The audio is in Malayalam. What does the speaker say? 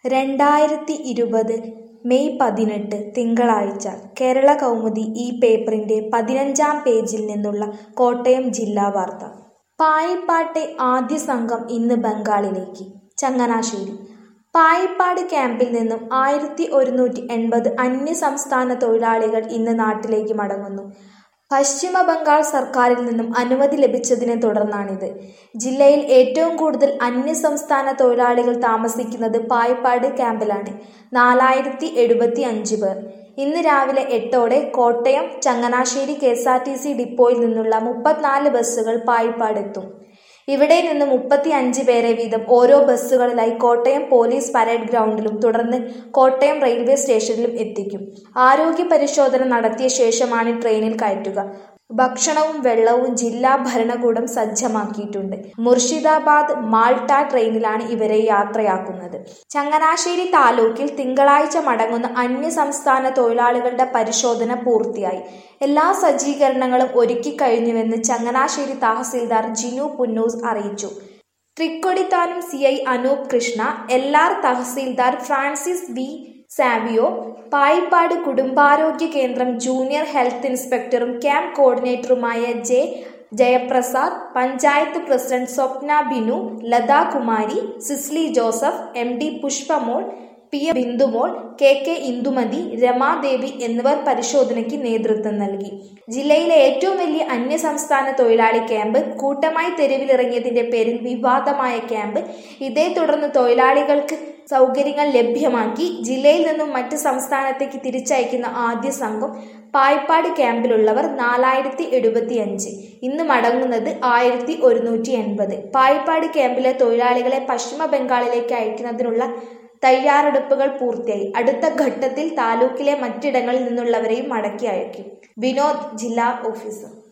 രണ്ടായിരത്തി ഇരുപത് മെയ് പതിനെട്ട് തിങ്കളാഴ്ച കേരള കൗമുദി ഈ പേപ്പറിന്റെ പതിനഞ്ചാം പേജിൽ നിന്നുള്ള കോട്ടയം ജില്ലാ വാർത്ത പായിപ്പാട്ടെ ആദ്യ സംഘം ഇന്ന് ബംഗാളിലേക്ക് ചങ്ങനാശ്ശേരി പായിപ്പാട് ക്യാമ്പിൽ നിന്നും ആയിരത്തി ഒരുന്നൂറ്റി എൺപത് അന്യസംസ്ഥാന തൊഴിലാളികൾ ഇന്ന് നാട്ടിലേക്ക് മടങ്ങുന്നു പശ്ചിമ ബംഗാൾ സർക്കാരിൽ നിന്നും അനുമതി ലഭിച്ചതിനെ തുടർന്നാണിത് ജില്ലയിൽ ഏറ്റവും കൂടുതൽ അന്യസംസ്ഥാന തൊഴിലാളികൾ താമസിക്കുന്നത് പായിപ്പാട് ക്യാമ്പിലാണ് നാലായിരത്തി എഴുപത്തി അഞ്ച് പേർ ഇന്ന് രാവിലെ എട്ടോടെ Kottayam Changanassery K S R T C ഡിപ്പോയിൽ നിന്നുള്ള മുപ്പത്തിനാല് ബസ്സുകൾ പായിപ്പാടെത്തും ഇവിടെ നിന്ന് മുപ്പത്തി അഞ്ച് പേരെ വീതം ഓരോ ബസ്സുകളിലായി കോട്ടയം പോലീസ് പരേഡ് ഗ്രൗണ്ടിലും തുടർന്ന് കോട്ടയം റെയിൽവേ സ്റ്റേഷനിലും എത്തിക്കും ആരോഗ്യ പരിശോധന നടത്തിയ ശേഷമാണ് ട്രെയിനിൽ കയറ്റുക ഭക്ഷണവും വെള്ളവും ജില്ലാ ഭരണകൂടം സജ്ജമാക്കിയിട്ടുണ്ട് മുർഷിദാബാദ് മാൾട്ട ട്രെയിനിലാണ് ഇവരെ യാത്രയാക്കുന്നത് ചങ്ങനാശ്ശേരി താലൂക്കിൽ തിങ്കളാഴ്ച മടങ്ങുന്ന അന്യസംസ്ഥാന തൊഴിലാളികളുടെ പരിശോധന പൂർത്തിയായി എല്ലാ സജ്ജീകരണങ്ങളും ഒരുക്കി കഴിഞ്ഞുവെന്ന് ചങ്ങനാശ്ശേരി തഹസീൽദാർ ജിനു പുന്നൂസ് അറിയിച്ചു Thrikkodithanam C I Anoop Krishna L R tahsildar Francis V Savio Payippad കുടുംബാരോഗ്യ കേന്ദ്രം ജൂനിയർ ഹെൽത്ത് ഇൻസ്പെക്ടറും ക്യാമ്പ് കോർഡിനേറ്ററുമായ J Jayaprasad panchayat president Swapna Binu Latha Kumari Cicily Joseph M D Pushpamol P A Bindumol K K Indumathi Ramadevi എന്നിവർ പരിശോധനയ്ക്ക് നേതൃത്വം നൽകി ജില്ലയിലെ ഏറ്റവും വലിയ അന്യസംസ്ഥാന തൊഴിലാളി ക്യാമ്പ് കൂട്ടമായി തെരുവിലിറങ്ങിയതിന്റെ പേരിൽ വിവാദമായ ക്യാമ്പ് ഇതേ തുടർന്ന് തൊഴിലാളികൾക്ക് സൗകര്യങ്ങൾ ലഭ്യമാക്കി ജില്ലയിൽ നിന്നും മറ്റ് സംസ്ഥാനത്തേക്ക് തിരിച്ചയക്കുന്ന ആദ്യ സംഘം പായ്പാട് ക്യാമ്പിലുള്ളവർ നാലായിരത്തി എഴുപത്തി അഞ്ച് ഇന്ന് മടങ്ങുന്നത് ആയിരത്തി ഒരുന്നൂറ്റി എൺപത് പായ്പാട് ക്യാമ്പിലെ തൊഴിലാളികളെ പശ്ചിമ ബംഗാളിലേക്ക് അയക്കുന്നതിനുള്ള തയ്യാറെടുപ്പുകൾ പൂർത്തിയായി അടുത്ത ഘട്ടത്തിൽ താലൂക്കിലെ മറ്റിടങ്ങളിൽ നിന്നുള്ളവരെയും മടക്കി അയക്കും വിനോദ് ജില്ലാ ഓഫീസർ